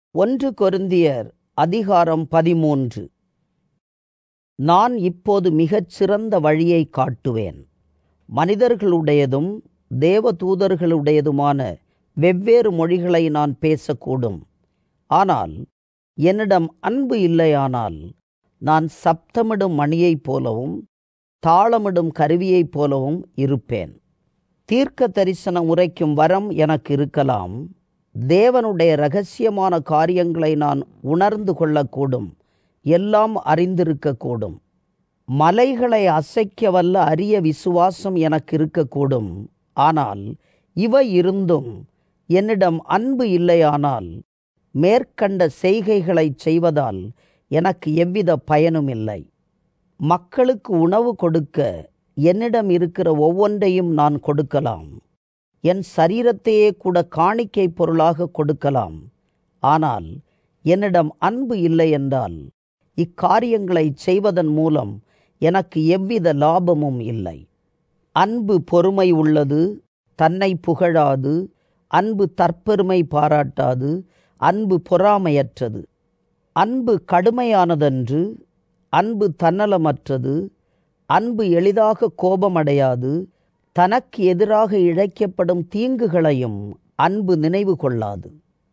ஒன்று கொரிந்தியர் அதிகாரம் பதிமூன்று நான் இப்போது மிகச் சிறந்த வழியை காட்டுவேன் மனிதர்களுடையதும் தேவதூதர்களுடையதுமான வெவ்வேறு மொழிகளை நான் பேசக்கூடும் ஆனால் என்னிடம் அன்பு இல்லையானால் நான் சப்தமிடும் மணியைப் போலவும் தாளமிடும் கருவியைப் போலவும் இருப்பேன் தீர்க்க தரிசனம் உரைக்கும் வரம் எனக்கு இருக்கலாம் தேவனுடைய இரகசியமான காரியங்களை நான் உணர்ந்து கொள்ளக்கூடும் எல்லாம் அறிந்திருக்கக்கூடும் மலைகளை அசைக்க வல்ல அரிய விசுவாசம் எனக்கு இருக்கக்கூடும் ஆனால் இவை இருந்தும் என்னிடம் அன்பு இல்லையானால் மேற்கண்ட செய்கைகளைச் செய்வதால் எனக்கு எவ்வித பயனும் இல்லை மக்களுக்கு உணவு கொடுக்க என்னிடம் இருக்கிற ஒவ்வொன்றையும் நான் கொடுக்கலாம் என் சரீரத்தையே கூட காணிக்கை பொருளாக கொடுக்கலாம் ஆனால் என்னிடம் அன்பு இல்லை என்றால் இக்காரியங்களை செய்வதன் மூலம் எனக்கு எவ்வித லாபமும் இல்லை அன்பு பொறுமை உள்ளது தன்னை புகழாது அன்பு தற்பெருமை பாராட்டாது அன்பு பொறாமையற்றது அன்பு கடுமையானதன்று அன்பு தன்னலமற்றது அன்பு எளிதாக கோபமடையாது தனக்கு எதிராக இழைக்கப்படும் தீங்குகளையும் அன்பு நினைவு கொள்ளாது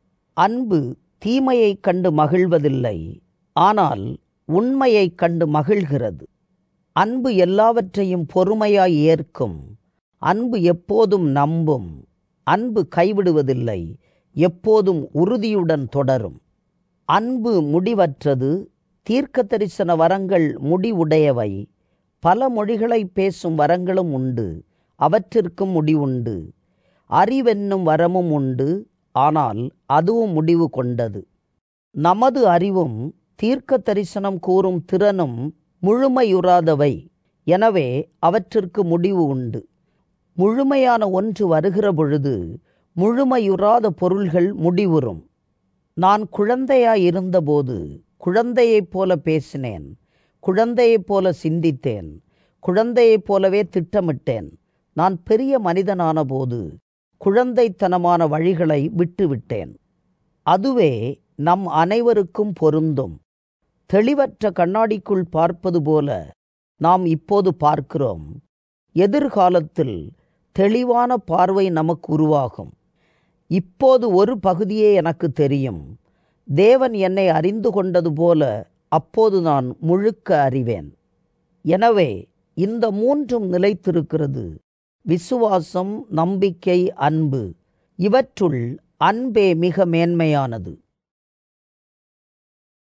அன்பு தீமையைக் கண்டு மகிழ்வதில்லை ஆனால் உண்மையைக் கண்டு மகிழ்கிறது அன்பு எல்லாவற்றையும் பொறுமையாய் ஏற்கும் அன்பு எப்போதும் நம்பும் அன்பு கைவிடுவதில்லை எப்போதும் உறுதியுடன் தொடரும் அன்பு முடிவற்றது தீர்க்க தரிசன வரங்கள் முடிவுடையவை பல மொழிகளை பேசும் வரங்களும் உண்டு அவற்றிற்கும் முடிவுண்டு அறிவென்னும் வரமும் உண்டு ஆனால் அதுவும் முடிவு கொண்டது நமது அறிவும் தீர்க்க தரிசனம் கூறும் திறனும் முழுமையுறாதவை எனவே அவற்றிற்கு முடிவு உண்டு முழுமையான ஒன்று வருகிற பொழுது முழுமையுறாத பொருள்கள் முடிவுறும் நான் குழந்தையாய் இருந்தபோது குழந்தையைப் போல பேசினேன் குழந்தையைப் போல சிந்தித்தேன் குழந்தையைப் போலவே திட்டமிட்டேன் நான் பெரிய மனிதனான போது குழந்தைத்தனமான வழிகளை விட்டுவிட்டேன் அதுவே நம் அனைவருக்கும் பொருந்தும் தெளிவற்ற கண்ணாடிக்குள் பார்ப்பது போல நாம் இப்போது பார்க்கிறோம் எதிர்காலத்தில் தெளிவான பார்வை நமக்கு உருவாகும் இப்போது ஒரு பகுதியே எனக்கு தெரியும் தேவன் என்னை அறிந்து கொண்டது போல அப்போது நான் முழுக்க அறிவேன் எனவே இந்த மூன்றும் நிலைத்திருக்கிறது விசுவாசம் நம்பிக்கை அன்பு இவற்றுள் அன்பே மிக மேன்மையானது